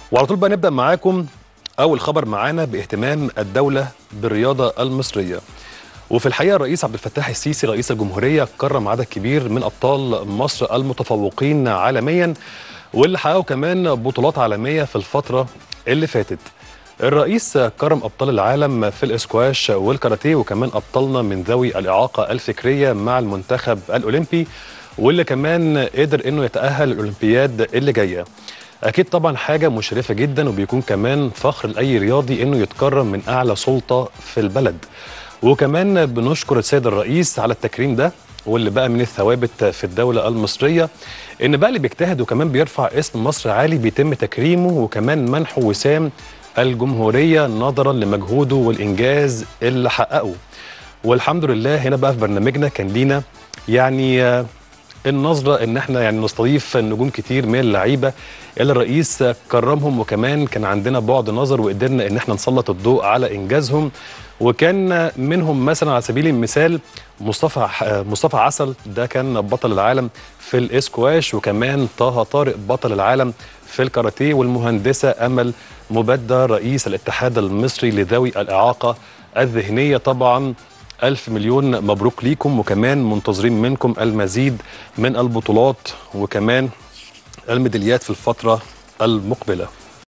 وعلى طول بقى نبدا معاكم اول خبر معانا باهتمام الدوله بالرياضه المصريه وفي الحقيقه الرئيس عبد الفتاح السيسي رئيس الجمهوريه كرم عدد كبير من ابطال مصر المتفوقين عالميا واللي حققوا كمان بطولات عالميه في الفتره اللي فاتت الرئيس كرم ابطال العالم في الاسكواش والكاراتيه وكمان ابطالنا من ذوي الاعاقه الفكريه مع المنتخب الاولمبي واللي كمان قدر انه يتاهل الاولمبياد اللي جايه اكيد طبعا حاجه مشرفه جدا وبيكون كمان فخر لاي رياضي انه يتكرم من اعلى سلطه في البلد وكمان بنشكر السيد الرئيس على التكريم ده واللي بقى من الثوابت في الدولة المصرية إن بقى اللي بيجتهد وكمان بيرفع اسم مصر عالي بيتم تكريمه وكمان منحه وسام الجمهورية نظرا لمجهوده والإنجاز اللي حققه والحمد لله هنا بقى في برنامجنا كان لينا يعني النظرة ان احنا يعني نستضيف نجوم كتير من اللعيبة اللي الرئيس كرمهم وكمان كان عندنا بعد نظر وقدرنا ان احنا نسلط الضوء على انجازهم وكان منهم مثلا على سبيل المثال مصطفى مصطفى عسل ده كان بطل العالم في الاسكواش وكمان طه طارق بطل العالم في الكاراتيه والمهندسه امل مبدى رئيس الاتحاد المصري لذوي الاعاقه الذهنيه طبعا ألف مليون مبروك ليكم وكمان منتظرين منكم المزيد من البطولات وكمان الميداليات في الفترة المقبلة